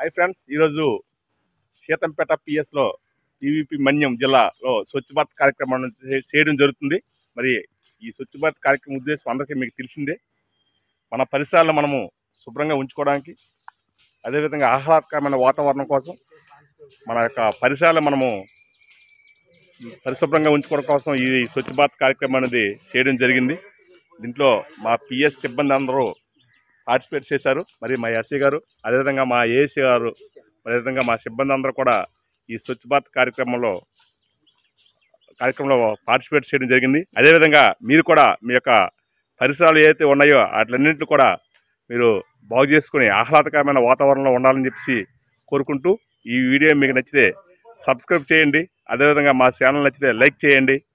hi friends ఈరోజు Seethampeta పిఎస్లో TVP మన్యం జిల్లాలో స్వచ్ఛ భారత్ కార్యక్రమం చే- చేయడం జరుగుతుంది మరి ఈ స్వచ్ఛ భారత్ కార్యక్రమం ఉద్దేశం అందరికీ మీకు తెలిసిందే మన పరిసరాలను మనము శుభ్రంగా ఉంచుకోవడానికి అదేవిధంగా ఆహ్లాదకరమైన వాతావరణం కోసం మన యొక్క పరిసరాలను మనము పరిశుభ్రంగా ఉంచుకోవడం కోసం ఈ స్వచ్ఛ భారత్ కార్యక్రమం అనేది చేయడం జరిగింది దీంట్లో మా పిఎస్ సిబ్బంది అందరూ పార్టిసిపేట్ చేశారు మరి మా ఎస్సీ గారు అదేవిధంగా మా ఏఎస్సీ గారు అదేవిధంగా మా సిబ్బంది అందరూ కూడా ఈ స్వచ్ఛ భారత్ కార్యక్రమంలో కార్యక్రమంలో పార్టిసిపేట్ చేయడం జరిగింది అదేవిధంగా మీరు కూడా మీ యొక్క పరిసరాలు ఏవైతే ఉన్నాయో వాటిలన్నింటినీ కూడా మీరు బాగు చేసుకుని ఆహ్లాదకరమైన వాతావరణంలో ఉండాలని చెప్పేసి కోరుకుంటూ ఈ వీడియో మీకు నచ్చితే సబ్స్క్రైబ్ చేయండి అదేవిధంగా మా ఛానల్ నచ్చితే లైక్ చేయండి